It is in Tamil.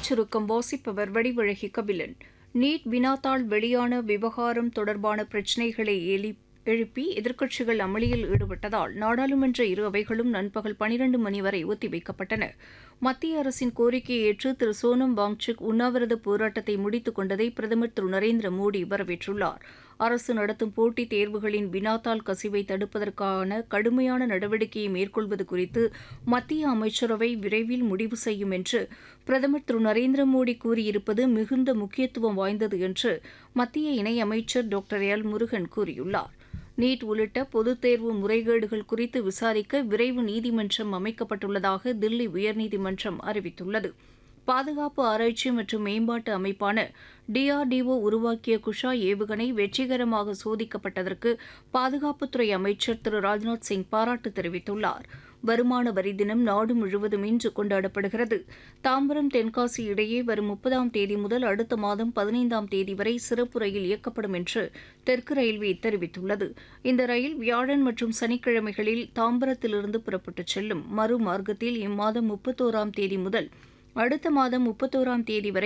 செய்திச் சுருக்கம் வாசிப்பவர் வடிவழகி கபிலன் நீட் வினாத்தாள் வெளியான விவகாரம் தொடர்பான பிரச்சினைகளை எலி எழுப்பி எதிர்க்கட்சிகள் அமளியில் ஈடுபட்டதால் நாடாளுமன்ற இரு அவைகளும் நண்பகல் பனிரண்டு மணி வரை ஒத்திவைக்கப்பட்டன மத்திய அரசின் கோரிக்கையை ஏற்று திரு சோனம் வாங்சுக் உண்ணாவிரத போராட்டத்தை முடித்துக் கொண்டதை பிரதமர் திரு நரேந்திர மோடி வரவேற்றுள்ளார் அரசு நடத்தும் போட்டித் தேர்வுகளின் வினாத்தாள் கசிவை தடுப்பதற்கான கடுமையான நடவடிக்கையை மேற்கொள்வது குறித்து மத்திய அமைச்சரவை விரைவில் முடிவு செய்யும் என்று பிரதமர் திரு நரேந்திர மோடி கூறியிருப்பது மிகுந்த முக்கியத்துவம் வாய்ந்தது என்று மத்திய இணையமைச்சர் டாக்டர் எல் முருகன் கூறியுள்ளார் நீட் உள்ளிட்ட பொதுத் தேர்வு முறைகேடுகள் குறித்து விசாரிக்க விரைவு நீதிமன்றம் அமைக்கப்பட்டுள்ளதாக தில்லி உயர்நீதிமன்றம் அறிவித்துள்ளது பாதுகாப்பு ஆராய்ச்சி மற்றும் மேம்பாட்டு அமைப்பான டிஆர்டிஓ உருவாக்கிய குஷா ஏவுகணை வெற்றிகரமாக சோதிக்கப்பட்டதற்கு பாதுகாப்புத்துறை அமைச்சர் திரு ராஜ்நாத் சிங் பாராட்டு தெரிவித்துள்ளார் வருமான வரி தினம் நாடு முழுவதும் இன்று கொண்டாடப்படுகிறது தாம்பரம் தென்காசி இடையே வரும் முப்பதாம் தேதி முதல் அடுத்த மாதம் பதினைந்தாம் தேதி வரை சிறப்பு ரயில் இயக்கப்படும் என்று தெற்கு ரயில்வே தெரிவித்துள்ளது இந்த ரயில் வியாழன் மற்றும் சனிக்கிழமைகளில் தாம்பரத்திலிருந்து புறப்பட்டுச் செல்லும் மறுமார்க்கத்தில் இம்மாதம் முப்பத்தோராம் தேதி முதல் அடுத்த மாதம் முப்பத்தோராம் தேதி வரை